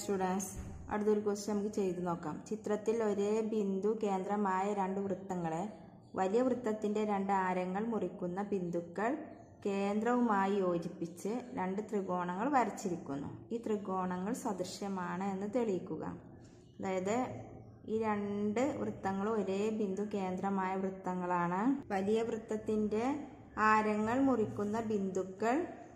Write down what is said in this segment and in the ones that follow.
students അടുത്തൊരു question നമുക്ക് ചെയ്തു നോക്കാം ചിത്രത്തിൽ ഒരേ ബിന്ദു കേന്ദ്രമായ രണ്ട് വൃത്തങ്ങളെ വലിയ വൃത്തത്തിന്റെ രണ്ട് ആരങ്ങൾ മുറിക്കുന്ന ബിന്ദുക്കൾ കേന്ദ്രവുമായി യോജിപ്പിച്ച് രണ്ട് ത്രികോണങ്ങൾ വരച്ചിരിക്കുന്നു ഈ ത്രികോണങ്ങൾ സദൃശ്യമാണ് എന്ന് തെളിയിക്കുക അതായത് ഈ രണ്ട് വൃത്തങ്ങളും ഒരേ ബിന്ദു കേന്ദ്രമായ വൃത്തങ്ങളാണ് വലിയ വൃത്തത്തിന്റെ ആരങ്ങൾ മുറിക്കുന്ന ബിന്ദുക്കൾ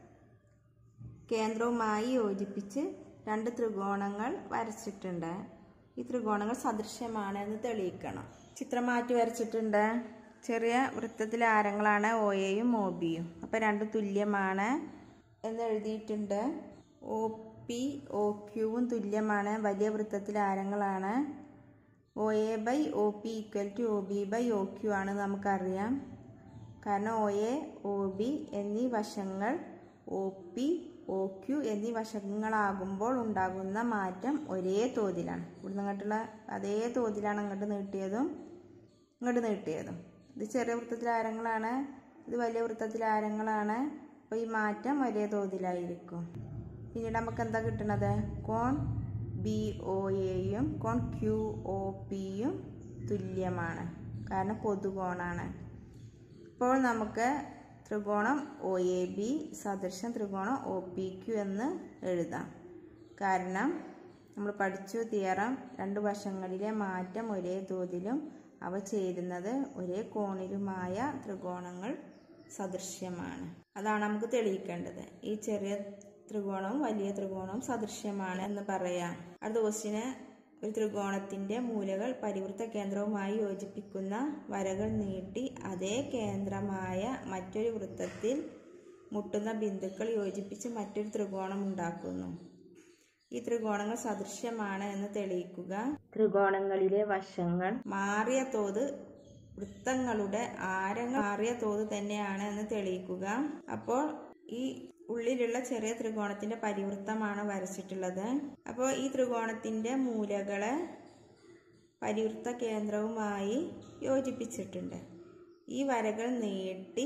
കേന്ദ്രവുമായി യോജിപ്പിച്ച് രണ്ട് ത്രികോണങ്ങൾ വരച്ചിട്ടുണ്ട് ഈ ത്രികോണങ്ങൾ സദൃശ്യമാണ് എന്ന് തെളിയിക്കണം ചിത്രം മാറ്റി വരച്ചിട്ടുണ്ട് ചെറിയ വൃത്തത്തിലെ ആരങ്ങളാണ് ഒ എയും ഒ ബിയും അപ്പം രണ്ട് തുല്യമാണ് എന്ന് എഴുതിയിട്ടുണ്ട് ഒ പി ഒ ക്യൂവും തുല്യമാണ് വലിയ വൃത്തത്തിലെ ആരങ്ങളാണ് O A by O P equal to O B by O Q ആണ് നമുക്കറിയാം കാരണം ഒ എ ഒ ബി എന്നീ വശങ്ങൾ ഒ പി ഒ ക്യു എന്നീ വശങ്ങളാകുമ്പോൾ ഉണ്ടാകുന്ന മാറ്റം ഒരേ തോതിലാണ് ഇവിടുന്ന് അങ്ങോട്ടുള്ള അതേ തോതിലാണ് അങ്ങോട്ട് നീട്ടിയതും ഇങ്ങോട്ട് നീട്ടിയതും ഇത് ചെറിയ വൃത്തത്തിലെ ആരങ്ങളാണ് ഇത് വലിയ വൃത്തത്തിലെ ആരങ്ങളാണ് അപ്പോൾ ഈ മാറ്റം ഒരേ തോതിലായിരിക്കും പിന്നീട് നമുക്ക് എന്താ കിട്ടുന്നത് കോൺ ബി ഒ എയും കോൺ ക്യു ഒ പിയും തുല്യമാണ് കാരണം പൊതുകോണാണ് ഇപ്പോൾ നമുക്ക് ത്രികോണം ഒ എ ബി സദൃശം ത്രികോണം ഒ പി ക്യു എന്ന് എഴുതാം കാരണം നമ്മൾ പഠിച്ചു തിയറം രണ്ട് വശങ്ങളിലെ മാറ്റം ഒരേ തോതിലും അവ ചേരുന്നത് ഒരേ കോണിലുമായ ത്രികോണങ്ങൾ സദൃശ്യമാണ് അതാണ് നമുക്ക് തെളിയിക്കേണ്ടത് ഈ ചെറിയ ത്രികോണവും വലിയ ത്രികോണവും സദൃശ്യമാണ് എന്ന് പറയാം അടുത്ത ക്വസ്റ്റിന് ഒരു ത്രികോണത്തിന്റെ മൂലകൾ പരിവൃത്ത കേന്ദ്രവുമായി യോജിപ്പിക്കുന്ന വരകൾ നീട്ടി അതേ കേന്ദ്രമായ മറ്റൊരു വൃത്തത്തിൽ മുട്ടുന്ന ബിന്ദുക്കൾ യോജിപ്പിച്ച് മറ്റൊരു ത്രികോണം ഉണ്ടാക്കുന്നു ഈ ത്രികോണങ്ങൾ സദൃശ്യമാണ് എന്ന് തെളിയിക്കുക ത്രികോണങ്ങളിലെ വശങ്ങൾ മാറിയ തോത് വൃത്തങ്ങളുടെ ആരങ്ങൾ മാറിയ തോത് തന്നെയാണ് എന്ന് തെളിയിക്കുക അപ്പോൾ ഈ ഉള്ളിലുള്ള ചെറിയ ത്രികോണത്തിന്റെ പരിവൃത്തമാണ് വരച്ചിട്ടുള്ളത് അപ്പോൾ ഈ ത്രികോണത്തിന്റെ മൂലകളെ പരിവൃത്ത കേന്ദ്രവുമായി യോജിപ്പിച്ചിട്ടുണ്ട് ഈ വരകൾ നീട്ടി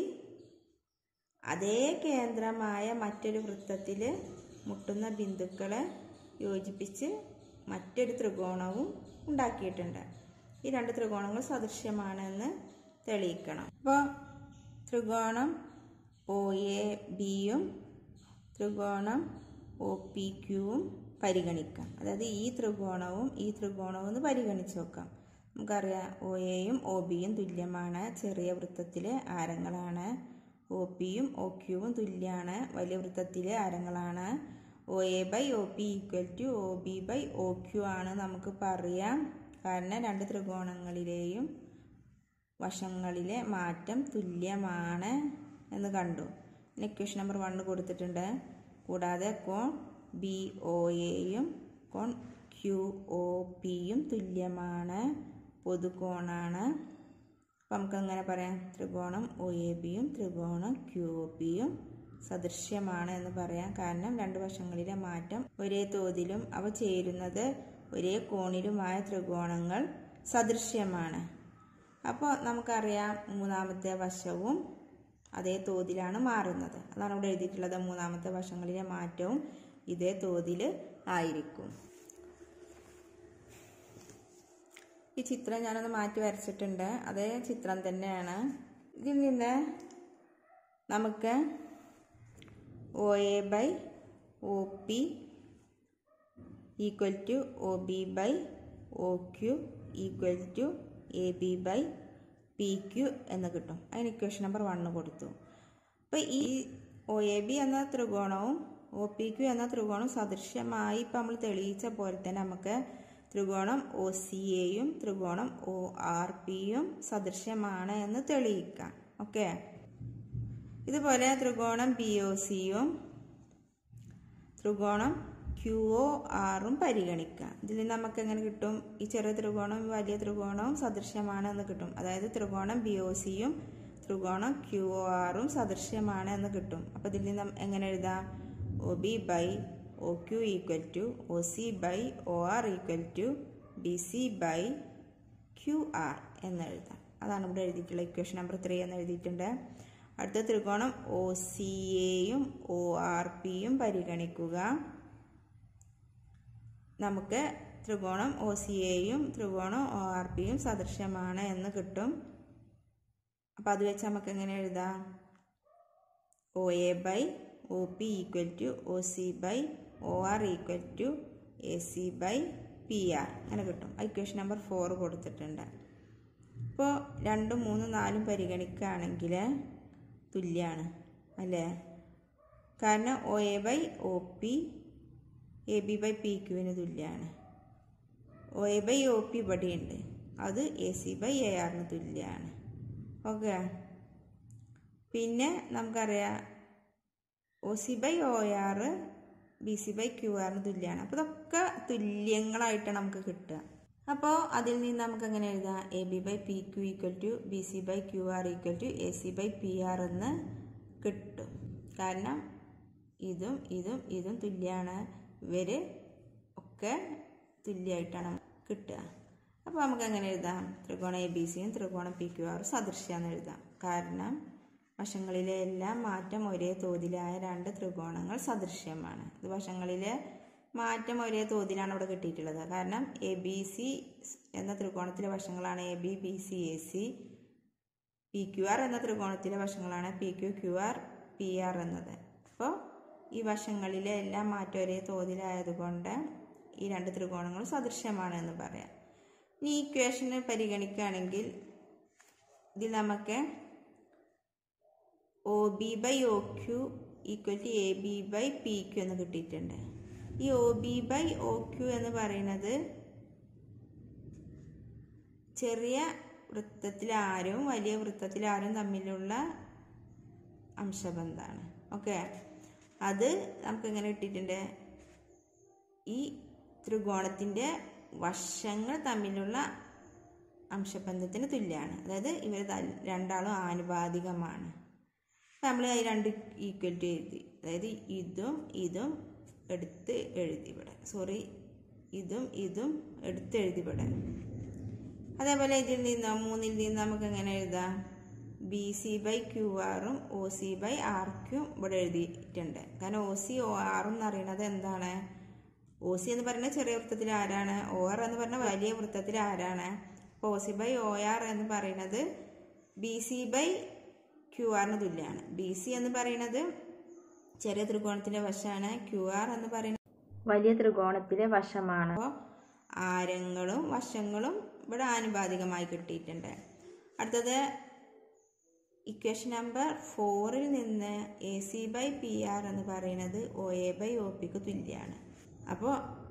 അതേ കേന്ദ്രമായ മറ്റൊരു വൃത്തത്തിൽ മുട്ടുന്ന ബിന്ദുക്കളെ യോജിപ്പിച്ച് മറ്റൊരു ത്രികോണവും ഉണ്ടാക്കിയിട്ടുണ്ട് ഈ രണ്ട് ത്രികോണങ്ങൾ സദൃശ്യമാണെന്ന് തെളിയിക്കണം അപ്പോൾ ത്രികോണം ഒ എ ബിയും ത്രികോണം ഒ പി ക്യൂവും പരിഗണിക്കാം അതായത് ഈ ത്രികോണവും ഈ ത്രികോണവും ഒന്ന് പരിഗണിച്ച് നോക്കാം നമുക്കറിയാം ഒ എയും ഒ ബിയും തുല്യമാണ് ചെറിയ വൃത്തത്തിലെ ആരങ്ങളാണ് ഒ പിയും ഒ ക്യൂവും തുല്യമാണ് വലിയ വൃത്തത്തിലെ ആരങ്ങളാണ് O A by O P equal to O B by O Q ആണ് നമുക്ക് പറയാം കാരണം രണ്ട് ത്രികോണങ്ങളിലെയും വശങ്ങളിലെ മാറ്റം തുല്യമാണ് എന്ന് കണ്ടു ഇക്വേഷൻ നമ്പർ വണ്ണ് കൊടുത്തിട്ടുണ്ട് കൂടാതെ കോൺ ബി ഒ എയും കോൺ ക്യു ഒ പിയും തുല്യമാണ് പൊതുകോണാണ് അപ്പം നമുക്ക് അങ്ങനെ പറയാം ത്രികോണം ഒ എ ബിയും ത്രികോണം ക്യു ഒ പിയും സദൃശ്യമാണ് എന്ന് പറയാം കാരണം രണ്ട് വശങ്ങളിലെ മാറ്റം ഒരേ തോതിലും അവ ചേരുന്നത് ഒരേ കോണിലുമായ ത്രികോണങ്ങൾ സദൃശ്യമാണ് അപ്പോൾ നമുക്കറിയാം മൂന്നാമത്തെ വശവും അതേ തോതിലാണ് മാറുന്നത് അതാണ് ഇവിടെ എഴുതിയിട്ടുള്ളത് മൂന്നാമത്തെ വശങ്ങളിലെ മാറ്റവും ഇതേ തോതിൽ ആയിരിക്കും ഈ ചിത്രം ഞാനൊന്ന് മാറ്റി വരച്ചിട്ടുണ്ട് അതേ ചിത്രം തന്നെയാണ് ഇതിൽ നിന്ന് നമുക്ക് O A by O P equal to O B by O Q equal to A B by P Q എന്ന് കിട്ടും അതിന് ഇക്വേഷൻ നമ്പർ വണ്ണ് കൊടുത്തു അപ്പോൾ ഈ ഒ എ ബി എന്ന ത്രികോണവും ഒ പി ക്യു എന്ന ത്രികോണവും സദൃശ്യമായി ഇപ്പം നമ്മൾ തെളിയിച്ച പോലെ തന്നെ നമുക്ക് ത്രികോണം ഒ സി എയും ത്രികോണം ഒ ആർ പിയും സദൃശ്യമാണ് എന്ന് തെളിയിക്കാം ഓക്കെ ഇതുപോലെ ത്രികോണം ബി ഒ സിയും ത്രികോണം ക്യു ഒ ആറും പരിഗണിക്കാം ഇതിൽ നിന്ന് നമുക്ക് എങ്ങനെ കിട്ടും ഈ ചെറിയ ത്രികോണവും വലിയ ത്രികോണവും സദൃശ്യമാണ് എന്ന് കിട്ടും അതായത് ത്രികോണം ബി ഒ സിയും ത്രികോണം ക്യു ഒ ആറും സദൃശ്യമാണ് എന്ന് കിട്ടും അപ്പോൾ ഇതിൽ നിന്ന് എങ്ങനെ എഴുതാം O B by O Q equal to O C by O R equal to B C by Q R എന്ന് എഴുതാം അതാണ് ഇവിടെ എഴുതിയിട്ടുള്ള ഇക്വേഷൻ നമ്പർ ത്രീ എന്ന് എഴുതിയിട്ടുണ്ട് അടുത്ത ത്രികോണം ഒ സി എയും ഒ ആർ പിയും പരിഗണിക്കുക നമുക്ക് ത്രികോണം ഒ സി എയും ത്രികോണം ഒ ആർ പിയും സദൃശ്യമാണ് എന്ന് കിട്ടും അപ്പോൾ അത് വെച്ച് നമുക്ക് എങ്ങനെ എഴുതാം O A by O P equal to O C by O R equal to A C by P R അങ്ങനെ കിട്ടും ഇക്വേഷൻ നമ്പർ ഫോർ കൊടുത്തിട്ടുണ്ട് ഇപ്പോൾ രണ്ടും മൂന്നും നാലും പരിഗണിക്കുകയാണെങ്കിൽ തുല്യമാണ് അല്ലേ കാരണം O A by O P A B by P ക്യുവിന് തുല്യമാണ് O A by O P ഇവിടെയുണ്ട് അത് എ സി ബൈ എ ആറിന് തുല്യമാണ് ഓക്കെ പിന്നെ നമുക്കറിയാം O C by O R B C by Q ആറിന് തുല്യമാണ് അപ്പോൾ ഇതൊക്കെ തുല്യങ്ങളായിട്ടാണ് നമുക്ക് കിട്ടുക അപ്പോൾ അതിൽ നിന്ന് നമുക്ക് എങ്ങനെ എഴുതാം A B by P Q equal to B C by Q R equal to A C by P R എന്ന് കിട്ടും കാരണം ഇതും ഇതും ഇതും തുല്യമാണ് ഇവർ ഒക്കെ തുല്യമായിട്ടാണ് കിട്ടുക അപ്പോൾ നമുക്ക് എങ്ങനെ എഴുതാം ത്രികോണം എ ബി സിയും ത്രികോണം പി ക്യു ആറും സദൃശ്യമെന്ന് എഴുതാം കാരണം വശങ്ങളിലെ എല്ലാ മാറ്റം ഒരേ തോതിലായ രണ്ട് ത്രികോണങ്ങൾ സദൃശ്യമാണ് ഇത് വശങ്ങളിലെ മാറ്റം ഒരേ തോതിലാണ് ഇവിടെ കിട്ടിയിട്ടുള്ളത് കാരണം എ ബി സി എന്ന ത്രികോണത്തിലെ വശങ്ങളാണ് A B B C A C P Q R എന്ന ത്രികോണത്തിലെ വശങ്ങളാണ് P Q Q R P R എന്നത് അപ്പോൾ ഈ വശങ്ങളിലെ എല്ലാ മാറ്റം ഒരേ തോതിലായതുകൊണ്ട് ഈ രണ്ട് ത്രികോണങ്ങളും സദൃശ്യമാണ് എന്ന് പറയാം ഇനി ഈ ഇക്വേഷന് പരിഗണിക്കുകയാണെങ്കിൽ ഇതിൽ നമുക്ക് O B by O Q equal to A B by P Q എന്ന് കിട്ടിയിട്ടുണ്ട് ഈ O B by O Q എന്ന് പറയുന്നത് ചെറിയ വൃത്തത്തിലാരും വലിയ വൃത്തത്തിലാരും തമ്മിലുള്ള അംശബന്ധമാണ് ഓക്കെ അത് നമുക്ക് എങ്ങനെ കിട്ടിയിട്ടുണ്ട് ഈ ത്രികോണത്തിൻ്റെ വശങ്ങൾ തമ്മിലുള്ള അംശബന്ധത്തിന് തുല്യമാണ് അതായത് ഇവർ രണ്ടാളും ആനുപാതികമാണ് നമ്മൾ ഈ രണ്ട് ഈക്വൽ ടു എഴുതി അതായത് ഇതും ഇതും എടുത്ത് എഴുതി ഇവിടെ സോറി ഇതും ഇതും എടുത്ത് എഴുതി ഇവിടെ അതേപോലെ ഇതിൽ നിന്ന് മൂന്നിൽ നിന്ന് നമുക്ക് എങ്ങനെ എഴുതാം ബി സി ബൈ ക്യു ആറും O C by R Q ഇവിടെ എഴുതിയിട്ടുണ്ട് കാരണം ഒ സി ഒ ആറും എന്ന് പറയുന്നത് എന്താണ് ഒ സി എന്ന് പറയുന്നത് ചെറിയ വൃത്തത്തിൽ ആരാണ് ഒ ആർ എന്ന് പറഞ്ഞാൽ വലിയ വൃത്തത്തിൽ ആരാണ് അപ്പോൾ O C by O R എന്ന് പറയുന്നത് ബി സി ബൈ ക്യു ആറിന് തുല്യമാണ് ബി സി എന്ന് പറയുന്നത് ചെറിയ ത്രികോണത്തിൻ്റെ വശമാണ് ക്യു ആർ എന്ന് പറയുന്നത് വലിയ ത്രികോണത്തിലെ വശമാണ് അപ്പോൾ ആരങ്ങളും വശങ്ങളും ഇവിടെ ആനുപാതികമായി കിട്ടിയിട്ടുണ്ട് അടുത്തത് ഇക്വേഷൻ നമ്പർ ഫോറിൽ നിന്ന് A C by P R എന്ന് പറയുന്നത് ഒ എ ബൈ ഒ പിക്ക് തുല്യമാണ് അപ്പോൾ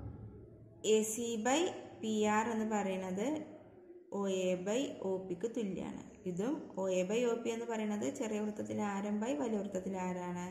A C by P R എന്ന് പറയുന്നത് ഒ എ ബൈ ഒ പിക്ക് തുല്യമാണ് ഇതും O A by O P എന്ന് പറയുന്നത് ചെറിയ വൃത്തത്തിൽ ആരം ബൈ വലിയ വൃത്തത്തിൽ ആരാണ്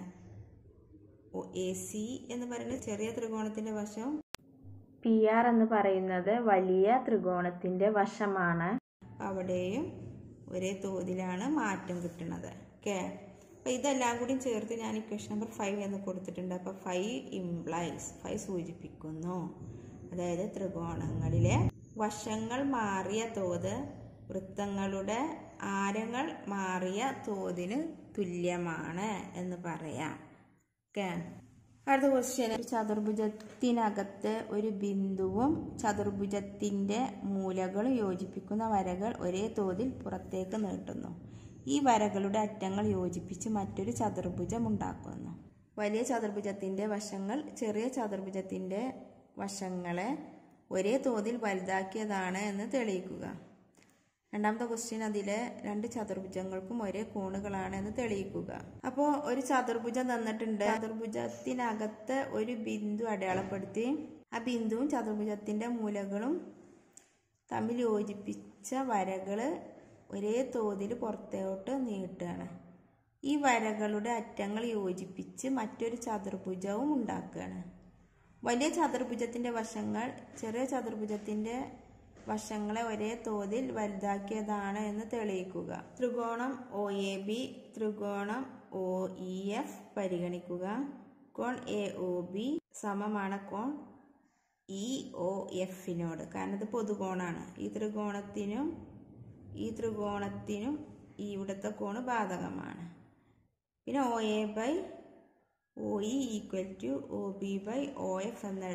ഒ എ സി എന്ന് പറയുന്നത് ചെറിയ ത്രികോണത്തിൻ്റെ വശം പി ആർ എന്ന് പറയുന്നത് വലിയ ത്രികോണത്തിൻ്റെ വശമാണ് അവിടെയും ഒരേ തോതിലാണ് മാറ്റം കിട്ടുന്നത് ഓക്കെ അപ്പോൾ ഇതെല്ലാം കൂടി ചേർത്ത് ഞാൻ ഇക്വേഷൻ നമ്പർ ഫൈവ് എന്ന് കൊടുത്തിട്ടുണ്ട് അപ്പോൾ ഫൈവ് ഇംപ്ലൈസ് ഫൈവ് സൂചിപ്പിക്കുന്നു അതായത് ത്രികോണങ്ങളിലെ വശങ്ങൾ മാറിയ തോത് വൃത്തങ്ങളുടെ ആരങ്ങൾ മാറിയ തോതിന് തുല്യമാണ് എന്ന് പറയാം ഓക്കെ അടുത്ത ക്വസ്റ്റ്യൻ ഒരു ചതുർഭുജത്തിനകത്ത് ഒരു ബിന്ദുവും ചതുർഭുജത്തിൻ്റെ മൂലകൾ യോജിപ്പിക്കുന്ന വരകൾ ഒരേ തോതിൽ പുറത്തേക്ക് നീട്ടുന്നു ഈ വരകളുടെ അറ്റങ്ങൾ യോജിപ്പിച്ച് മറ്റൊരു ചതുർഭുജം ഉണ്ടാക്കുന്നു വലിയ ചതുർഭുജത്തിൻ്റെ വശങ്ങൾ ചെറിയ ചതുർഭുജത്തിൻ്റെ വശങ്ങളെ ഒരേ തോതിൽ വലുതാക്കിയതാണ് എന്ന് തെളിയിക്കുക രണ്ടാമത്തെ ക്വസ്റ്റ്യൻ അതിലെ രണ്ട് ചതുർഭുജങ്ങൾക്കും ഒരേ കോണുകളാണ് എന്ന് തെളിയിക്കുക അപ്പോൾ ഒരു ചതുർഭുജം തന്നിട്ടുണ്ട് ചതുർഭുജത്തിനകത്ത് ഒരു ബിന്ദു അടയാളപ്പെടുത്തി ആ ബിന്ദുവും ചതുർഭുജത്തിന്റെ മൂലകളും തമ്മിൽ യോജിപ്പിച്ച വരകൾ ഒരേ തോതിൽ പുറത്തോട്ട് നീട്ടുകയാണ് ഈ വരകളുടെ അറ്റങ്ങൾ യോജിപ്പിച്ച് മറ്റൊരു ചതുർഭുജവും ഉണ്ടാക്കുകയാണ് വലിയ ചതുർഭുജത്തിന്റെ വശങ്ങൾ ചെറിയ ചതുർഭുജത്തിന്റെ വശങ്ങളെ ഒരേ തോതിൽ വലുതാക്കിയതാണ് എന്ന് തെളിയിക്കുക ത്രികോണം ഒ എ ബി ത്രികോണം ഒ ഇ എഫ് പരിഗണിക്കുക കോൺ എ ഒ ബി സമമാണ് കോൺ ഇ ഒ എഫിനോട് കാരണം ഇത് പൊതുകോണാണ് ഈ ത്രികോണത്തിനും ഈ ത്രികോണത്തിനും ഈ ഇവിടുത്തെ കോണ് ബാധകമാണ് പിന്നെ O A by O E equal to O B by O F എന്ന് എഴുതാം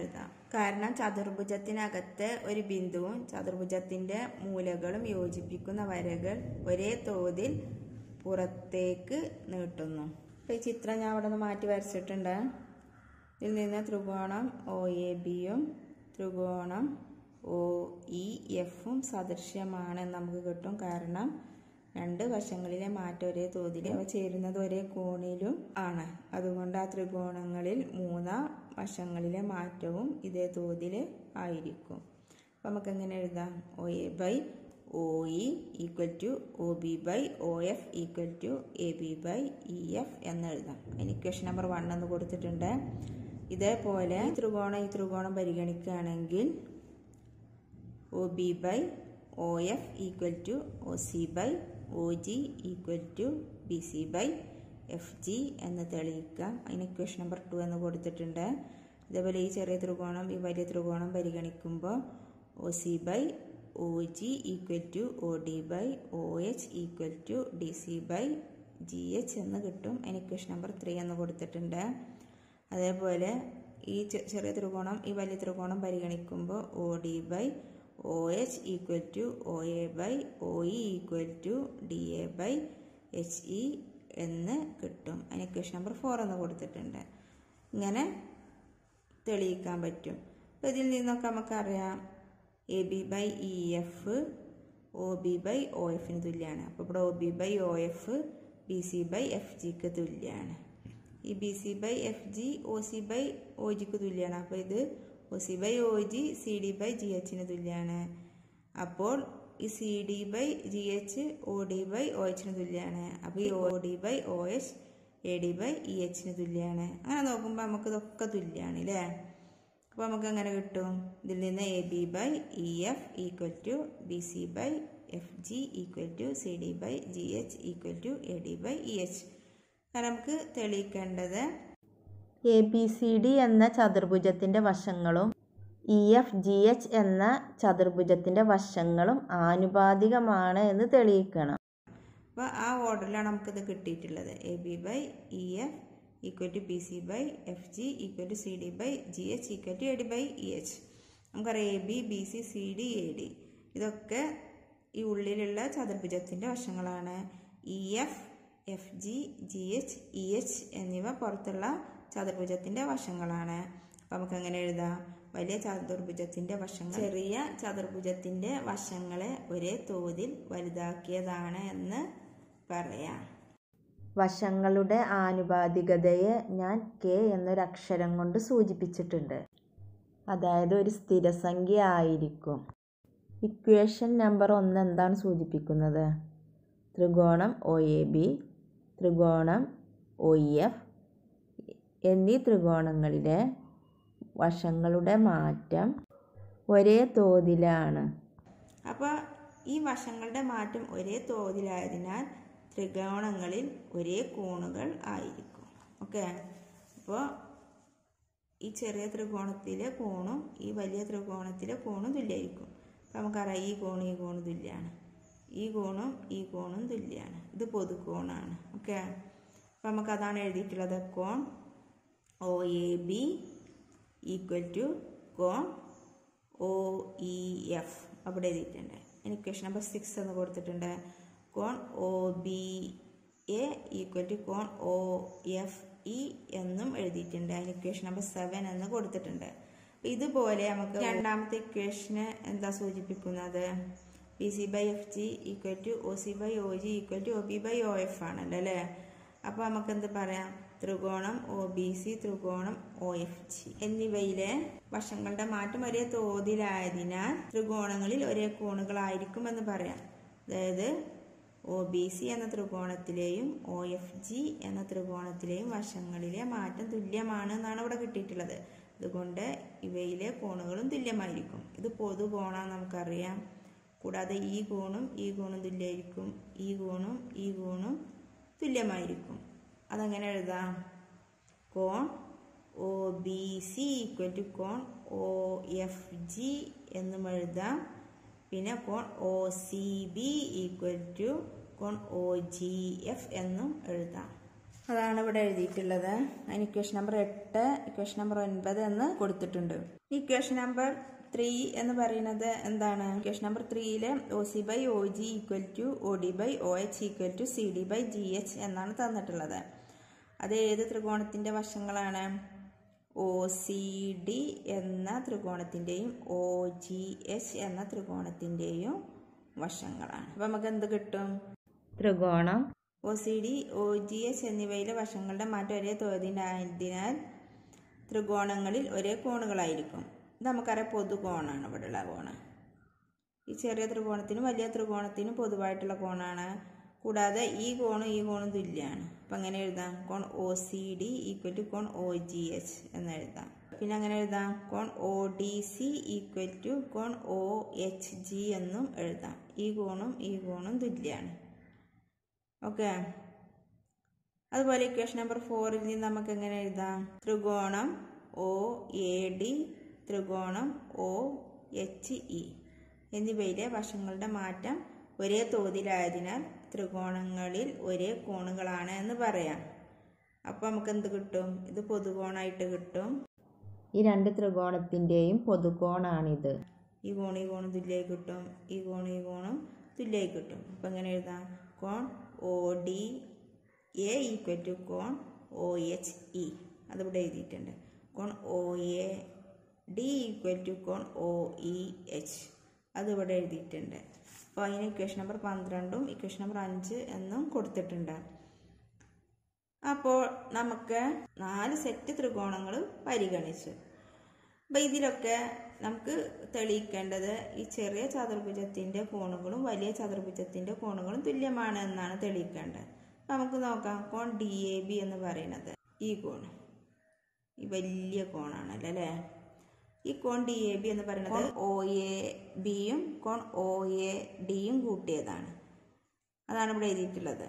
കാരണം ചതുർഭുജത്തിനകത്ത് ഒരു ബിന്ദുവും ചതുർഭുജത്തിൻ്റെ മൂലകളും യോജിപ്പിക്കുന്ന വരകൾ ഒരേ തോതിൽ പുറത്തേക്ക് നീട്ടുന്നു അപ്പോൾ ഈ ചിത്രം ഞാൻ അവിടെ നിന്ന് മാറ്റി വരച്ചിട്ടുണ്ട് ഇതിൽ നിന്ന് ത്രികോണം ഒ എ ബിയും ത്രികോണം ഒ ഇ എഫും സദൃശ്യമാണെന്ന് നമുക്ക് കിട്ടും കാരണം രണ്ട് വശങ്ങളിലെ മാറ്റം ഒരേ തോതിൽ അവ ചേരുന്നത് ഒരേ കോണിലും ആണ് അതുകൊണ്ട് ആ ത്രികോണങ്ങളിൽ മൂന്നാം വശങ്ങളിലെ മാറ്റവും ഇതേ തോതിൽ ആയിരിക്കും അപ്പം നമുക്ക് എങ്ങനെ എഴുതാം O A by O E equal to O B by O F equal to A B by E F എന്ന് എഴുതാം അതിന് ഇക്വേഷൻ നമ്പർ വൺ എന്ന് കൊടുത്തിട്ടുണ്ട് ഇതേപോലെ ഈ ത്രികോണം ഈ ത്രികോണം പരിഗണിക്കുകയാണെങ്കിൽ O B by O F equal to O C by O G equal to B C by F G എന്ന് തെളിയിക്കാം അതിന് ഇക്വേഷൻ നമ്പർ ടു എന്ന് കൊടുത്തിട്ടുണ്ട് ഇതേപോലെ ഈ ചെറിയ ത്രികോണം ഈ വലിയ ത്രികോണം പരിഗണിക്കുമ്പോൾ O C by O G equal to O D by O H equal to D C by G H എന്ന് കിട്ടും അതിന് ഇക്വേഷൻ നമ്പർ ത്രീ എന്ന് കൊടുത്തിട്ടുണ്ട് അതേപോലെ ഈ ചെറിയ ത്രികോണം ഈ വലിയ ത്രികോണം പരിഗണിക്കുമ്പോൾ O D by O H equal to O A by O E equal to D A by H E എന്ന് കിട്ടും അതിന് ഇക്വേഷൻ നമ്പർ ഫോർ എന്ന് കൊടുത്തിട്ടുണ്ട് ഇങ്ങനെ തെളിയിക്കാൻ പറ്റും അപ്പോൾ ഇതിൽ നിന്നൊക്കെ നമുക്കറിയാം A B by E F O B by O എഫിന് തുല്യമാണ് അപ്പോൾ ഇവിടെ O B by O F B C by F ജിക്ക് തുല്യമാണ് ഈ B C by F G O C by O ജിക്ക് തുല്യമാണ് അപ്പോൾ ഇത് O C by O G C D by G എച്ചിന് തുല്യമാണ് അപ്പോൾ ഈ C D by G H O D by O എച്ചിന് തുല്യമാണ് അപ്പോൾ ഈ O D by O H A D by E എച്ചിന് തുല്യമാണ് അങ്ങനെ നോക്കുമ്പോൾ നമുക്ക് ഇതൊക്കെ തുല്യമാണ് അല്ലേ അപ്പോൾ നമുക്ക് അങ്ങനെ കിട്ടും ഇതിൽ നിന്ന് A B by E F equal to B C by F G equal to C D by G H equal to A D by E H കാരണം നമുക്ക് തെളിയിക്കേണ്ടത് എ ബി സി ഡി എന്ന ചതുർഭുജത്തിൻ്റെ വശങ്ങളും ഇ എഫ് ജി എച്ച് എന്ന ചതുർഭുജത്തിൻ്റെ വശങ്ങളും ആനുപാതികമാണ് എന്ന് തെളിയിക്കണം അപ്പോൾ ആ ഓർഡറിലാണ് നമുക്കിത് കിട്ടിയിട്ടുള്ളത് A B by E F equal to B C by F G equal to C D by G H equal to A D by E H നമുക്കറിയാം A B B C C D A D ഇതൊക്കെ ഈ ഉള്ളിലുള്ള ചതുർഭുജത്തിൻ്റെ വശങ്ങളാണ് E F F G G H E H എന്നിവ പുറത്തുള്ള ചതുർഭുജത്തിൻ്റെ വശങ്ങളാണ് അപ്പം നമുക്ക് എങ്ങനെ എഴുതാം വലിയ ചതുർഭുജത്തിൻ്റെ വശങ്ങൾ ചെറിയ ചതുർഭുജത്തിൻ്റെ വശങ്ങളെ ഒരേ തോതിൽ വലുതാക്കിയതാണ് എന്ന് പറയാം വശങ്ങളുടെ ആനുപാതികതയെ ഞാൻ കെ എന്നൊരക്ഷരം കൊണ്ട് സൂചിപ്പിച്ചിട്ടുണ്ട് അതായത് ഒരു സ്ഥിരസംഖ്യ ആയിരിക്കും ഇക്വേഷൻ നമ്പർ ഒന്ന് എന്താണ് സൂചിപ്പിക്കുന്നത് ത്രികോണം ഒ എ ബി ത്രികോണം ഒ എഫ് എന്നീ ത്രികോണങ്ങളിലെ വശങ്ങളുടെ മാറ്റം ഒരേ തോതിലാണ് അപ്പോൾ ഈ വശങ്ങളുടെ മാറ്റം ഒരേ തോതിലായതിനാൽ ത്രികോണങ്ങളിൽ ഒരേ കോണുകൾ ആയിരിക്കും ഓക്കെ അപ്പോൾ ഈ ചെറിയ ത്രികോണത്തിലെ കോണും ഈ വലിയ ത്രികോണത്തിലെ കോണും തുല്യമായിരിക്കും അപ്പോൾ നമുക്കറിയാം ഈ കോണും ഈ കോണും തുല്യമാണ് ഈ കോണും ഈ കോണും തുല്യമാണ് ഇത് പൊതുകോണാണ് ഓക്കെ അപ്പോൾ നമുക്കതാണ് എഴുതിയിട്ടുള്ളത് കോൺ O A B equal to കോൺ ഒ ഇ എഫ് അവിടെ എഴുതിയിട്ടുണ്ട് ഇക്വേഷൻ നമ്പർ സിക്സ് എന്ന് കൊടുത്തിട്ടുണ്ട് കോൺ O B A equal to കോൺ ഒ എഫ് ഇ എന്നും എഴുതിയിട്ടുണ്ട് അതിന് ഇക്വേഷൻ നമ്പർ സെവൻ എന്ന് കൊടുത്തിട്ടുണ്ട് അപ്പോൾ ഇതുപോലെ നമുക്ക് രണ്ടാമത്തെ ഇക്വേഷന് എന്താ സൂചിപ്പിക്കുന്നത് P C by F G equal to O C by O G equal to O B by O F ആണല്ലോ അല്ലേ അപ്പോൾ നമുക്ക് എന്ത് പറയാം ത്രികോണം ഒ ബി സി ത്രികോണം ഒ എഫ് ജി എന്നിവയിലെ വശങ്ങളുടെ മാറ്റം ഒരേ തോതിലായതിനാൽ ത്രികോണങ്ങളിൽ ഒരേ കോണുകളായിരിക്കും എന്ന് പറയാം അതായത് ഒ ബി സി എന്ന ത്രികോണത്തിലെയും ഒ എഫ് ജി എന്ന ത്രികോണത്തിലെയും വശങ്ങളിലെ മാറ്റം തുല്യമാണ് എന്നാണ് ഇവിടെ കിട്ടിയിട്ടുള്ളത് അതുകൊണ്ട് ഇവയിലെ കോണുകളും തുല്യമായിരിക്കും ഇത് പൊതുകോണാന്ന് നമുക്കറിയാം കൂടാതെ ഈ കോണും ഈ കോണും തുല്യമായിരിക്കും ഈ കോണും ഈ കോണും തുല്യമായിരിക്കും അതെങ്ങനെ എഴുതാം കോൺ O B C equal to കോൺ ഒ എഫ് ജി എന്നും എഴുതാം പിന്നെ കോൺ O C B equal to കോൺ ഒ ജി എഫ് എന്നും എഴുതാം അതാണ് ഇവിടെ എഴുതിയിട്ടുള്ളത് അതിന് ഇക്വേഷൻ നമ്പർ എട്ട് ഇക്വേഷൻ നമ്പർ ഒൻപത് എന്ന് കൊടുത്തിട്ടുണ്ട് ഇക്വേഷൻ നമ്പർ ത്രീ എന്ന് പറയുന്നത് എന്താണ് ഇക്വേഷൻ നമ്പർ ത്രീയില് O C by O G equal to O D by O H equal to C D by G H എന്നാണ് തന്നിട്ടുള്ളത് അത് ഏത് ത്രികോണത്തിന്റെ വശങ്ങളാണ് ഒ സി ഡി എന്ന ത്രികോണത്തിൻ്റെയും ഒ ജി എച്ച് എന്ന ത്രികോണത്തിൻ്റെയും വശങ്ങളാണ് അപ്പം നമുക്ക് എന്ത് കിട്ടും ത്രികോണം O C D O G H എന്നിവയിലെ വശങ്ങളുടെ മാറ്റം ഒരേ തോതിനായതിനാൽ ത്രികോണങ്ങളിൽ ഒരേ കോണുകളായിരിക്കും ഇത് നമുക്കറിയാം പൊതുകോണാണ് ഇവിടെയുള്ള കോണ് ഈ ചെറിയ ത്രികോണത്തിനും വലിയ ത്രികോണത്തിനും പൊതുവായിട്ടുള്ള കോണാണ് കൂടാതെ ഈ കോണും ഈ കോണും തുല്യമാണ് അപ്പം അങ്ങനെ എഴുതാം കോൺ O C D equal to കോൺ ഒ ജി എച്ച് എന്ന് എഴുതാം പിന്നെ അങ്ങനെ എഴുതാം കോൺ O D C equal to കോൺ ഒ എച്ച് ജി എന്നും എഴുതാം ഈ കോണും ഈ കോണും തുല്യമാണ് ഓക്കെ അതുപോലെ ഇക്വേഷൻ നമ്പർ ഫോറിൽ നിന്ന് നമുക്ക് എങ്ങനെ എഴുതാം ത്രികോണം ഒ എ ഡി ത്രികോണം ഒ എച്ച് ഇ എന്നിവയിലെ വശങ്ങളുടെ മാറ്റം ഒരേ തോതിലായതിനാൽ ത്രികോണങ്ങളിൽ ഒരേ കോണുകളാണ് എന്ന് പറയാം അപ്പോൾ നമുക്ക് എന്ത് കിട്ടും ഇത് പൊതുകോണായിട്ട് കിട്ടും ഈ രണ്ട് ത്രികോണത്തിൻ്റെയും പൊതുകോണാണിത് ഈ കോൺ ഈ കോണും തുല്യമായി കിട്ടും ഈ കോൺ ഈ കോണും തുല്യമായി കിട്ടും അപ്പം എങ്ങനെ എഴുതാം കോൺ O D A equal to കോൺ ഒ എച്ച് ഇ അതിവിടെ എഴുതിയിട്ടുണ്ട് കോൺ O A D equal to കോൺ ഒ ഇ എച്ച് അതിവിടെ എഴുതിയിട്ടുണ്ട് അപ്പോൾ അതിന് ഇക്വേഷൻ നമ്പർ പന്ത്രണ്ടും ഇക്വേഷൻ നമ്പർ അഞ്ച് എന്നും കൊടുത്തിട്ടുണ്ട് അപ്പോൾ നമുക്ക് നാല് സെറ്റ് ത്രികോണങ്ങൾ പരിഗണിച്ചു അപ്പം ഇതിലൊക്കെ നമുക്ക് തെളിയിക്കേണ്ടത് ഈ ചെറിയ ചതുർഭുജത്തിൻ്റെ കോണുകളും വലിയ ചതുർഭുജത്തിൻ്റെ കോണുകളും തുല്യമാണ് എന്നാണ് തെളിയിക്കേണ്ടത് അപ്പം നമുക്ക് നോക്കാം കോൺ ഡി എ ബി എന്ന് പറയുന്നത് ഈ കോൺ ഈ വലിയ കോണാണല്ലോ അല്ലേ ഈ കോൺ ഡി എ ബി എന്ന് പറയുന്നത് ഒ എ ബിയും കോൺ ഒ എ ഡിയും കൂട്ടിയതാണ് അതാണ് ഇവിടെ എഴുതിയിട്ടുള്ളത്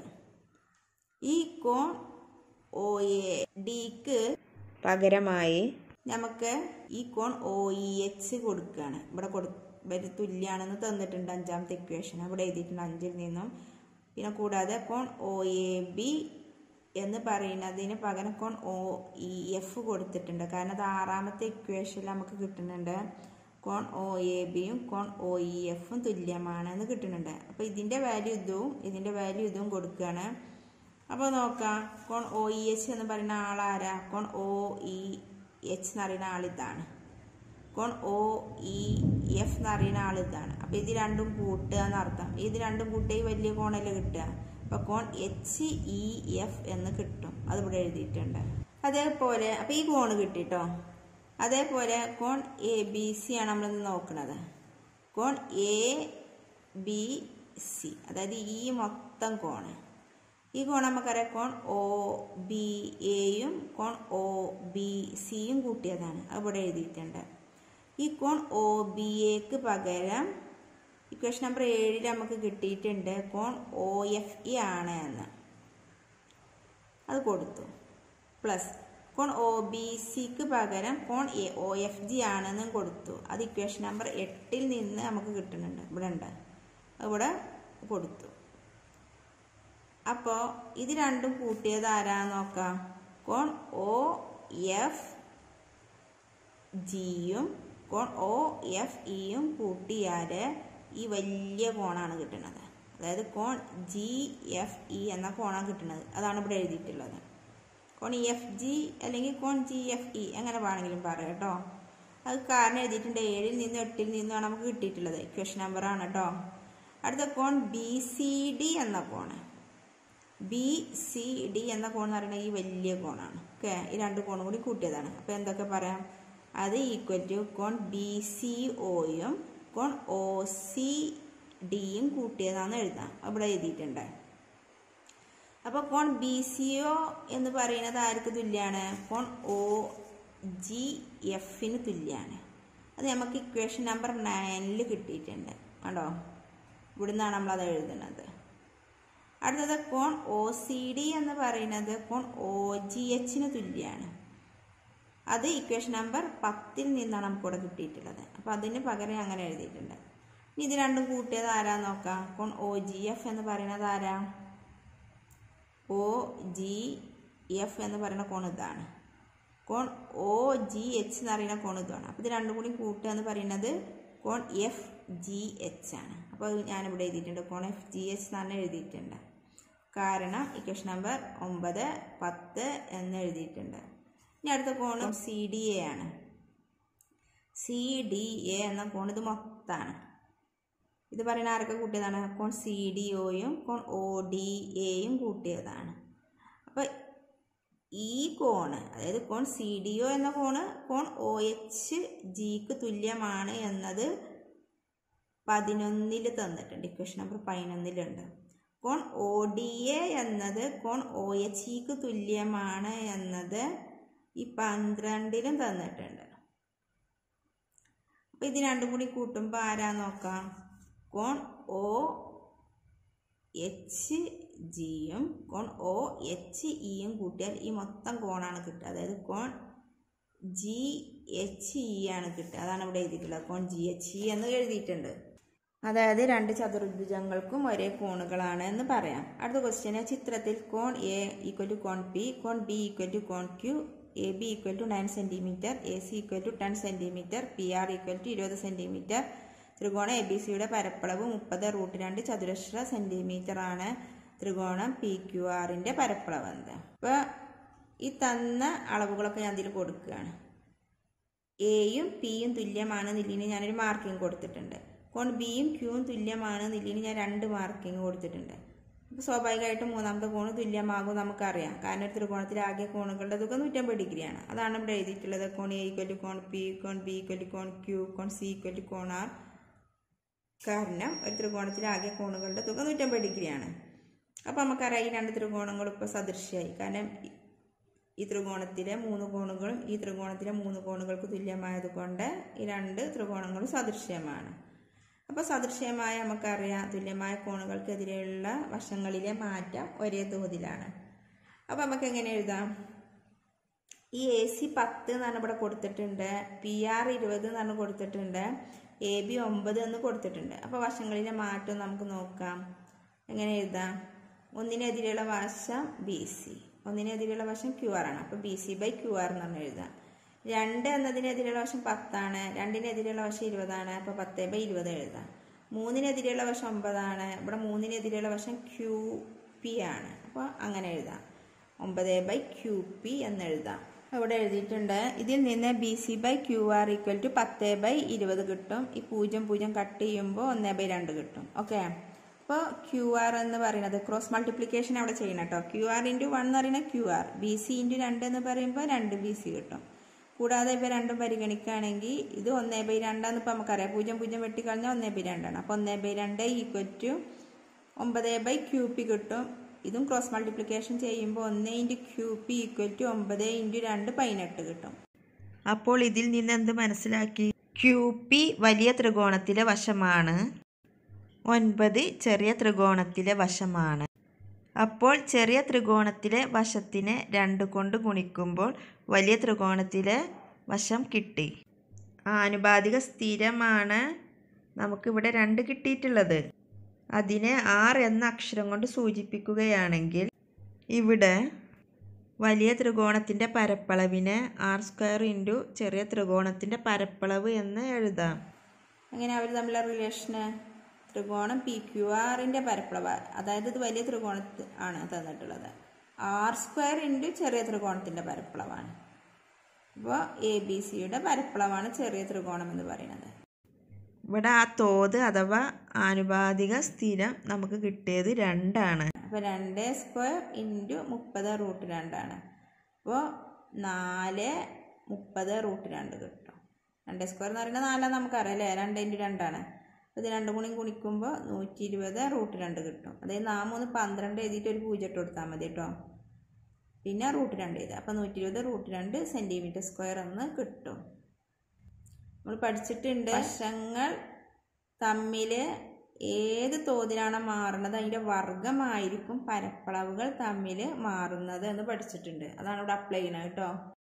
ഈ കോൺ ഒ എ ഡിക്ക് പകരമായി നമുക്ക് ഈ കോൺ ഒ ഇ എച്ച് കൊടുക്കുകയാണ് ഇവിടെ കൊടു ഇവര് തുല്യാണെന്ന് തന്നിട്ടുണ്ട് അഞ്ചാമത്തെ ഇക്വേഷൻ അവിടെ എഴുതിയിട്ടുണ്ട് അഞ്ചിൽ നിന്നും പിന്നെ കൂടാതെ കോൺ ഒ എ ബി എന്ന് പറയുന്നതിന് പകരം കോൺ ഒ ഇ എഫ് കൊടുത്തിട്ടുണ്ട് കാരണം അത് ആറാമത്തെ ഇക്വേഷനിൽ നമുക്ക് കിട്ടുന്നുണ്ട് കോൺ ഒ എ ബിയും കോൺ ഒ ഇ എഫും തുല്യമാണെന്ന് കിട്ടുന്നുണ്ട് അപ്പോൾ ഇതിൻ്റെ വാല്യൂ ഇതും ഇതിൻ്റെ വാല്യൂ ഇതും കൊടുക്കുകയാണ് അപ്പോൾ നോക്കാം കോൺ ഒ ഇ എച്ച് എന്ന് പറയുന്ന ആളാരാ കോൺ ഒ ഇ എച്ച് എന്ന് പറയുന്ന ആളിതാണ് കോൺ ഒ ഇ എഫ് എന്ന് പറയുന്ന ആളിതാണ് അപ്പോൾ ഇത് രണ്ടും കൂട്ടുക എന്നർത്ഥം ഇത് രണ്ടും കൂട്ടി വലിയ കോണല്ലേ കിട്ടുക അപ്പോൾ കോൺ എച്ച് ഇ എഫ് എന്ന് കിട്ടും അതിവിടെ എഴുതിയിട്ടുണ്ട് അതേപോലെ അപ്പോൾ ഈ കോണ് കിട്ടിട്ടോ അതേപോലെ കോൺ എ ബി സി ആണ് നമ്മളിന്ന് നോക്കുന്നത് കോൺ എ ബി സി അതായത് ഈ മൊത്തം കോണ് ഈ കോൺ നമുക്കറിയാം കോൺ ഒ ബി എയും കോൺ ഒ ബി സിയും കൂട്ടിയതാണ് അവിടെ എഴുതിയിട്ടുണ്ട് ഈ കോൺ ഒ ബി എക്ക് പകരം ഇക്വേഷൻ നമ്പർ ഏഴിൽ നമുക്ക് കിട്ടിയിട്ടുണ്ട് കോൺ ഒ എഫ് ഇ ആണ് എന്ന് അത് കൊടുത്തു പ്ലസ് കോൺ ഒ ബി സിക്ക് പകരം കോൺ എ ഒ എഫ് ജി ആണെന്നും കൊടുത്തു അത് ഇക്വേഷൻ നമ്പർ എട്ടിൽ നിന്ന് നമുക്ക് കിട്ടുന്നുണ്ട് ഇവിടെ ഉണ്ട് ഇവിടെ കൊടുത്തു അപ്പോൾ ഇത് രണ്ടും കൂട്ടിയത് ആരാന്ന് നോക്കാം കോൺ ഒ എഫ് ജിയും കോൺ ഒ എഫ് ഇയും കൂട്ടിയാൽ ഈ വലിയ കോണാണ് കിട്ടുന്നത് അതായത് കോൺ ജി എഫ് ഇ എന്ന കോണാണ് കിട്ടുന്നത് അതാണ് ഇവിടെ എഴുതിയിട്ടുള്ളത് കോൺ എഫ് ജി അല്ലെങ്കിൽ കോൺ ജി എഫ് ഇ എങ്ങനെ വേണമെങ്കിലും പറയാം കേട്ടോ അത് കാരണം എഴുതിയിട്ടുണ്ട് ഏഴിൽ നിന്നും എട്ടിൽ നിന്നുമാണ് നമുക്ക് കിട്ടിയിട്ടുള്ളത് ഇക്വേഷൻ നമ്പറാണ് കേട്ടോ അടുത്ത കോൺ ബി സി ഡി എന്ന കോണ് ബി സി ഡി എന്ന കോൺ എന്ന് പറയുന്നത് ഈ വലിയ കോണാണ് ഓക്കെ ഈ രണ്ട് കോണും കൂടി കൂട്ടിയതാണ് അപ്പോൾ എന്തൊക്കെ പറയാം അത് ഈക്വൽ ടു കോൺ ബി സി ഒയും കോൺ ഒ സി ഡിയും കൂട്ടിയതാണെന്ന് എഴുതാം അവിടെ എഴുതിയിട്ടുണ്ട് അപ്പോൾ കോൺ ബി സി ഒ എന്ന് പറയുന്നത് ആർക്ക് തുല്യമാണ് കോൺ ഒ ജി എഫിന് തുല്യമാണ് അത് നമുക്ക് ഇക്വേഷൻ നമ്പർ നയനിൽ കിട്ടിയിട്ടുണ്ട് കണ്ടോ ഇവിടുന്നാണ് നമ്മളത് എഴുതുന്നത് അടുത്തത് കോൺ ഒ സി ഡി എന്ന് പറയുന്നത് കോൺ ഒ ജി എച്ചിന് തുല്യമാണ് അത് ഇക്വേഷൻ നമ്പർ പത്തിൽ നിന്നാണ് നമുക്കിവിടെ കിട്ടിയിട്ടുള്ളത് അപ്പോൾ അതിന് പകരം അങ്ങനെ എഴുതിയിട്ടുണ്ട് ഇനി ഇത് രണ്ടും കൂട്ടിയത് ആരാന്ന് നോക്കാം കോൺ ഒ ജി എഫ് എന്ന് പറയുന്നത് ആരാ ഒ ജി എഫ് എന്ന് പറയുന്ന കോൺ ഇതാണ് കോൺ ഒ ജി എച്ച് എന്ന് പറയുന്ന കോൺ ഇതാണ് അപ്പോൾ ഇത് രണ്ടും കൂടി കൂട്ടുക എന്ന് പറയുന്നത് കോൺ എഫ് ജി എച്ച് ആണ് അപ്പോൾ അത് ഞാനിവിടെ എഴുതിയിട്ടുണ്ട് കോൺ എഫ് ജി എച്ച് എന്ന് പറഞ്ഞ് എഴുതിയിട്ടുണ്ട് കാരണം ഇക്വേഷൻ നമ്പർ ഒമ്പത് പത്ത് എന്ന് എഴുതിയിട്ടുണ്ട് ഇനി അടുത്ത കോൺ സി ഡി എ ആണ് സി ഡി എ എന്ന കോൺ ഇത് മൊത്തമാണ് ഇത് പറയുന്ന ആരൊക്കെ കൂട്ടിയതാണ് കോൺ സി ഡി ഒയും കോൺ ഒ ഡി എയും കൂട്ടിയതാണ് അപ്പോൾ ഈ കോണ് അതായത് കോൺ സി ഡി ഒ എന്ന കോണ് കോൺ ഒ എച്ച് ജിക്ക് തുല്യമാണ് എന്നത് പതിനൊന്നിൽ തന്നിട്ടുണ്ട് ഇക്വേഷൻ നമ്പർ പതിനൊന്നിലുണ്ട് കോൺ ഒ ഡി എ എന്നത് കോൺ ഒ എച്ച് ഇക്ക് തുല്യമാണ് എന്നത് ഈ പന്ത്രണ്ടിലും തന്നിട്ടുണ്ട് അപ്പോൾ ഇത് രണ്ടും കൂടി കൂട്ടുമ്പോൾ ആരാ നോക്കാം കോൺ ഒ എച്ച് ജിയും കോൺ ഒ എച്ച് ഇയും കൂട്ടിയാൽ ഈ മൊത്തം കോണാണ് കിട്ടുക അതായത് കോൺ ജി എച്ച് ഇ ആണ് കിട്ടുക അതാണ് ഇവിടെ എഴുതിയിട്ടുള്ളത് കോൺ ജി എച്ച് ഇ എന്ന് എഴുതിയിട്ടുണ്ട് അതായത് രണ്ട് ചതുർഭുജങ്ങൾക്കും ഒരേ കോണുകളാണ് എന്ന് പറയാം അടുത്ത ക്വസ്റ്റ്യന് ചിത്രത്തിൽ കോൺ എ ഈക്വൽ ടു കോൺ പി കോൺ ബി ഈക്വൽ ടു കോൺ Q A B equal to nine centimetre A C equal to ten centimetre P R equal to ഇരുപത് സെൻറ്റിമീറ്റർ ത്രികോണം എ ബി സിയുടെ പരപ്പളവ് മുപ്പത് റൂട്ട് രണ്ട് ചതുരശ്ര സെൻറ്റിമീറ്റർ ആണ് ത്രികോണം പി ക്യു ആറിൻ്റെ പരപ്പളവ് എന്ത് അപ്പോൾ ഈ തന്ന അളവുകളൊക്കെ ഞാൻ ഇതിൽ കൊടുക്കുകയാണ് എയും പിയും തുല്യമാണ് നില്ലിന് ഞാനൊരു മാർക്കിംഗ് കൊടുത്തിട്ടുണ്ട് കോൺ ബിയും ക്യൂവും തുല്യമാണ് നില്ലിന് ഞാൻ രണ്ട് മാർക്കിംഗ് കൊടുത്തിട്ടുണ്ട് അപ്പോൾ സ്വാഭാവികമായിട്ടും മൂന്നാമത്തെ കോണ് തുല്യമാകും നമുക്കറിയാം കാരണം ഒരു ത്രികോണത്തിൽ ആകെ കോണുകളുടെ തുക നൂറ്റമ്പത് ഡിഗ്രിയാണ് അതാണ് ഇവിടെ എഴുതിയിട്ടുള്ളത് കോൺ എ ഈക്വൽ ടു കോൺ പി കോൺ ബി ഈക്വൽ ടു കോൺ ക്യൂ കോൺ സി ഈക്വൽ ടു കോൺ ആർ കാരണം ഒരു ത്രികോണത്തിൽ ആകെ കോണുകളുടെ തുക നൂറ്റമ്പത് ഡിഗ്രിയാണ് അപ്പോൾ നമുക്കറിയാം ഈ രണ്ട് ത്രികോണങ്ങളും ഇപ്പോൾ സദൃശ്യമായി കാരണം ഈ- ഈ ത്രികോണത്തിലെ മൂന്ന് കോണുകളും ഈ ത്രികോണത്തിലെ മൂന്ന് കോണുകൾക്ക് തുല്യമായതുകൊണ്ട് ഈ രണ്ട് ത്രികോണങ്ങളും സദൃശ്യമാണ് അപ്പോൾ സദൃശ്യമായ നമുക്കറിയാം തുല്യമായ കോണുകൾക്കെതിരെയുള്ള വശങ്ങളിലെ മാറ്റം ഒരേ തോതിലാണ് അപ്പോൾ നമുക്ക് എങ്ങനെ എഴുതാം ഈ എ സി പത്ത് എന്ന് പറഞ്ഞ ഇവിടെ കൊടുത്തിട്ടുണ്ട് പി ആർ ഇരുപത് എന്ന് പറഞ്ഞ് കൊടുത്തിട്ടുണ്ട് എ ബി ഒമ്പത് എന്ന് കൊടുത്തിട്ടുണ്ട് അപ്പോൾ വശങ്ങളിലെ മാറ്റം നമുക്ക് നോക്കാം എങ്ങനെ എഴുതാം ഒന്നിനെതിരെയുള്ള വശം ബി സി ഒന്നിനെതിരെയുള്ള വശം ക്യു ആർ ആണ് അപ്പോൾ B C by Q R എന്ന് പറഞ്ഞ് എഴുതാം രണ്ട് എന്നതിനെതിരെയുള്ള വശം പത്താണ് രണ്ടിനെതിരെയുള്ള വശം ഇരുപതാണ് അപ്പോൾ പത്ത് ബൈ ഇരുപത് എഴുതാം മൂന്നിനെതിരെയുള്ള വശം ഒമ്പതാണ് ഇവിടെ മൂന്നിനെതിരെയുള്ള വശം ക്യു പി ആണ് അപ്പോൾ അങ്ങനെ എഴുതാം ഒമ്പത് ബൈ ക്യു പി എന്ന് എഴുതാം ഇവിടെ എഴുതിയിട്ടുണ്ട് ഇതിൽ നിന്ന് B C by Q R equal to പത്ത് ബൈ ഇരുപത് കിട്ടും ഈ പൂജ്യം പൂജ്യം കട്ട് ചെയ്യുമ്പോൾ ഒന്ന് ബൈ രണ്ട് കിട്ടും ഓക്കെ അപ്പോൾ ക്യു ആർ എന്ന് പറയുന്നത് ക്രോസ് മൾട്ടിപ്ലിക്കേഷൻ അവിടെ ചെയ്യണം കേട്ടോ ക്യു ആർ ഇൻറ്റു വൺ എന്ന് പറയുന്നത് Q R B C into രണ്ട് എന്ന് പറയുമ്പോൾ രണ്ട് ബി സി കിട്ടും കൂടാതെ ഇവ രണ്ടും പരിഗണിക്കുകയാണെങ്കിൽ ഇത് ഒന്നേ ബൈ രണ്ടാന്ന് ഇപ്പോൾ നമുക്കറിയാം പൂജ്യം പൂജ്യം വെട്ടിക്കളഞ്ഞാൽ ഒന്നേ ബൈ രണ്ടാണ് അപ്പോൾ ഒന്നേ ബൈ രണ്ട് ഈക്വൽ ടു ഒമ്പത് ബൈ ക്യൂ പി കിട്ടും ഇതും ക്രോസ് മൾട്ടിപ്ലിക്കേഷൻ ചെയ്യുമ്പോൾ ഒന്ന് into Q P equal to ഒമ്പത് ഇൻറ്റു രണ്ട് പതിനെട്ട് കിട്ടും അപ്പോൾ ഇതിൽ നിന്ന് എന്ത് മനസ്സിലാക്കി ക്യു പി വലിയ ത്രികോണത്തിലെ വശമാണ് ഒൻപത് ചെറിയ ത്രികോണത്തിലെ വശമാണ് അപ്പോൾ ചെറിയ ത്രികോണത്തിലെ വശത്തിനെ രണ്ട് കൊണ്ട് ഗുണിക്കുമ്പോൾ വലിയ ത്രികോണത്തിലെ വശം കിട്ടി ആനുപാതിക സ്ഥിരമാണ് നമുക്കിവിടെ രണ്ട് കിട്ടിയിട്ടുള്ളത് അതിനെ ആർ എന്ന അക്ഷരം കൊണ്ട് സൂചിപ്പിക്കുകയാണെങ്കിൽ ഇവിടെ വലിയ ത്രികോണത്തിൻ്റെ പരപ്പളവിനെ ആർ സ്ക്വയർ ഇൻറ്റു ചെറിയ ത്രികോണത്തിൻ്റെ പരപ്പളവ് എന്ന് എഴുതാം അങ്ങനെ അവർ തമ്മിലുള്ള റിലേഷന് ത്രികോണം പി ക്യു ആറിൻ്റെ പരപ്പളവ് അതായത് ഇത് വലിയ ത്രികോണത്തിൽ ആണ് തന്നിട്ടുള്ളത് ആർ സ്ക്വയർ ഇൻറ്റു ചെറിയ ത്രികോണത്തിൻ്റെ പരപ്പളവാണ് അപ്പോൾ എ ബി സിയുടെ പരപ്പളവാണ് ചെറിയ ത്രികോണം എന്ന് പറയുന്നത് ഇവിടെ ആ തോത് അഥവാ ആനുപാതിക സ്ഥിരം നമുക്ക് കിട്ടിയത് രണ്ടാണ് അപ്പോൾ രണ്ട് സ്ക്വയർ ഇൻറ്റു മുപ്പത് റൂട്ട് രണ്ടാണ് അപ്പോൾ നാല് മുപ്പത് റൂട്ട് രണ്ട് കിട്ടും രണ്ട് സ്ക്വയർ എന്ന് പറയുന്നത് നാലാന്ന് നമുക്കറിയാം അല്ലേ രണ്ട് ഇൻറ്റു രണ്ടാണ് അപ്പോൾ ഇത് രണ്ടും കൂടി ഗുണിക്കുമ്പോൾ നൂറ്റി ഇരുപത് റൂട്ട് രണ്ട് കിട്ടും അതായത് നാം മൂന്ന് പന്ത്രണ്ട് എഴുതിയിട്ട് ഒരു പൂജ്യം ഇട്ട് കൊടുത്താൽ മതി കേട്ടോ പിന്നെ റൂട്ട് രണ്ട് എഴുതുക അപ്പോൾ നൂറ്റി ഇരുപത് റൂട്ട് രണ്ട് സെൻറ്റിമീറ്റർ സ്ക്വയർ എന്ന് കിട്ടും നമ്മൾ പഠിച്ചിട്ടുണ്ട് വശങ്ങൾ തമ്മിൽ ഏത് തോതിലാണ് മാറുന്നത് അതിൻ്റെ വർഗമായിരിക്കും പരപ്പളവുകൾ തമ്മിൽ മാറുന്നത് എന്ന് പഠിച്ചിട്ടുണ്ട് അതാണ് ഇവിടെ അപ്ലൈ ചെയ്യണത് കേട്ടോ